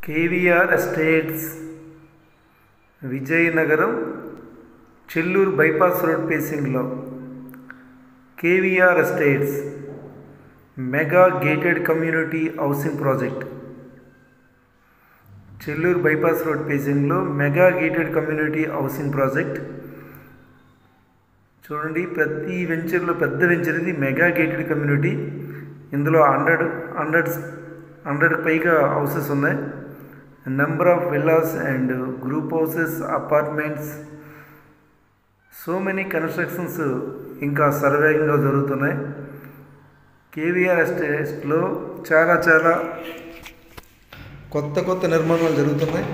KVR estates Vizianagaram Chelluru bypass road పేసింగ్లో KVR estates mega gated community housing project Chelluru bypass road పేసింగ్లో mega gated community housing project చూడండి ప్రతి వెంచర్లో పెద్ద వెంచర్ ఇది మెగా గేటెడ్ కమ్యూనిటీ ఇందులో హండ్రెడ్ హండ్రెడ్ హండ్రెడ్ పైగా హౌసెస్ ఉన్నాయి number of villas and group houses apartments so many constructions ఇంకా సర్వేగంగా జరుగుతున్నాయి కేవీఆర్ ఎస్టేట్స్లో చాలా చాలా కొత్త కొత్త నిర్మాణాలు జరుగుతున్నాయి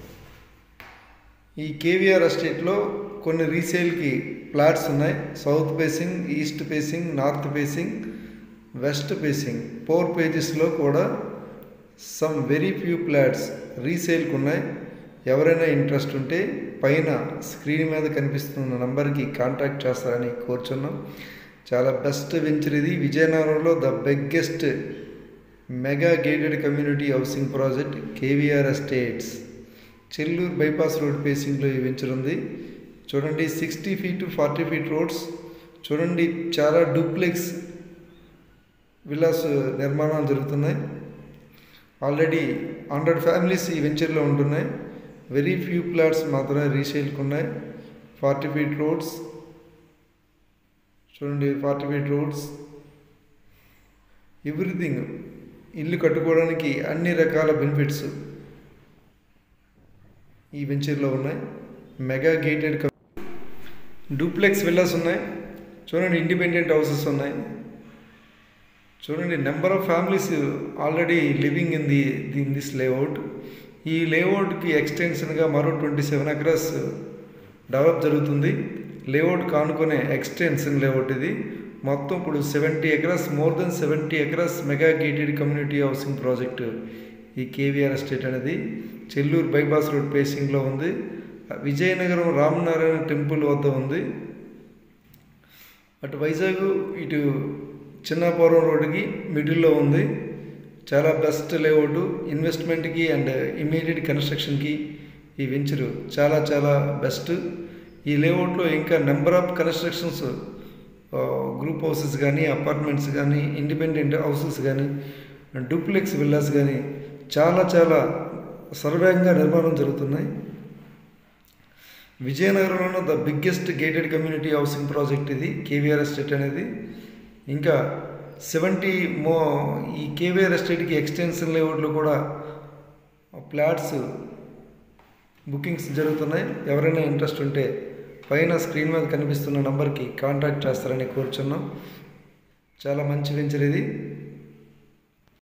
ఈ కేవీఆర్ ఎస్టేట్లో కొన్ని రీసేల్కి ప్లాట్స్ ఉన్నాయి south facing east facing north facing west facing four పేజెస్లో కూడా సమ్ వెరీ ఫ్యూ ప్లాట్స్ రీసేల్కి ఉన్నాయి ఎవరైనా ఇంట్రెస్ట్ ఉంటే పైన స్క్రీన్ మీద కనిపిస్తున్న నంబర్కి కాంటాక్ట్ చేస్తారని కోరుచున్నాం చాలా బెస్ట్ వెంచర్ ఇది విజయనగరంలో the biggest mega gated community housing project KVR estates Chelluru bypass road ఫేసింగ్లో ఈ వెంచర్ ఉంది చూడండి sixty feet forty feet roads చూడండి చాలా డూప్లెక్స్ విల్లాస్ నిర్మాణాలు జరుగుతున్నాయి ఆల్రెడీ హండ్రెడ్ ఫ్యామిలీస్ ఈ వెంచర్లో ఉంటున్నాయి వెరీ ఫ్యూ ప్లాట్స్ మాత్రమే రీసేల్కి ఉన్నాయి ఫార్టీ ఫీట్ రోడ్స్ చూడండి ఫార్టీ ఫీట్ రోడ్స్ ఎవ్రీథింగ్ ఇల్లు కట్టుకోవడానికి అన్ని రకాల బెనిఫిట్స్ ఈ వెంచర్లో ఉన్నాయి మెగా గేటెడ్ డూప్లెక్స్ విల్లాస్ ఉన్నాయి చూడండి ఇండిపెండెంట్ హౌసెస్ ఉన్నాయి చూడండి number of families already living in the in this layout ఈ లేఅవుట్కి ఎక్స్టెన్షన్గా మరో ట్వంటీ సెవెన్ ఎకరాస్ డెవలప్ జరుగుతుంది లేఅవుట్ కానుకునే ఎక్స్టెన్షన్ లేఅవుట్ ఇది మొత్తం ఇప్పుడు seventy acres more then seventy acres mega gated community housing project ఈ కేవీఆర్ ఎస్టేట్ అనేది చెల్లూరు బైపాస్ రోడ్ పేసింగ్లో ఉంది విజయనగరం రామనారాయణ టెంపుల్ వద్ద ఉంది అటు వైజాగ్ ఇటు చిన్నాపురం రోడ్డుకి మిడిల్లో ఉంది చాలా బెస్ట్ లేఅవుట్ ఇన్వెస్ట్మెంట్కి అండ్ ఇమీడియట్ కన్స్ట్రక్షన్కి ఈ వెంచరు చాలా చాలా బెస్ట్ ఈ లేఅవుట్లో ఇంకా number of constructions group houses కానీ అపార్ట్మెంట్స్ కానీ ఇండిపెండెంట్ హౌసెస్ కానీ డూప్లెక్స్ విల్లాస్ కానీ చాలా చాలా సర్వేగంగా నిర్మాణం జరుగుతున్నాయి విజయనగరంలో the biggest gated community housing project ఇది కేవీఆర్ ఎస్టేట్ అనేది ఇంకా సెవెంటీ మో ఈ కేవీఆర్ ఎస్టేట్కి ఎక్స్టెన్షన్ లేఅవుట్లో కూడా ప్లాట్స్ బుకింగ్స్ జరుగుతున్నాయి ఎవరైనా ఇంట్రెస్ట్ ఉంటే పైన స్క్రీన్ మీద కనిపిస్తున్న నంబర్కి కాంటాక్ట్ చేస్తారని కోరుచున్నాం చాలా మంచి వెంచర్ ఇది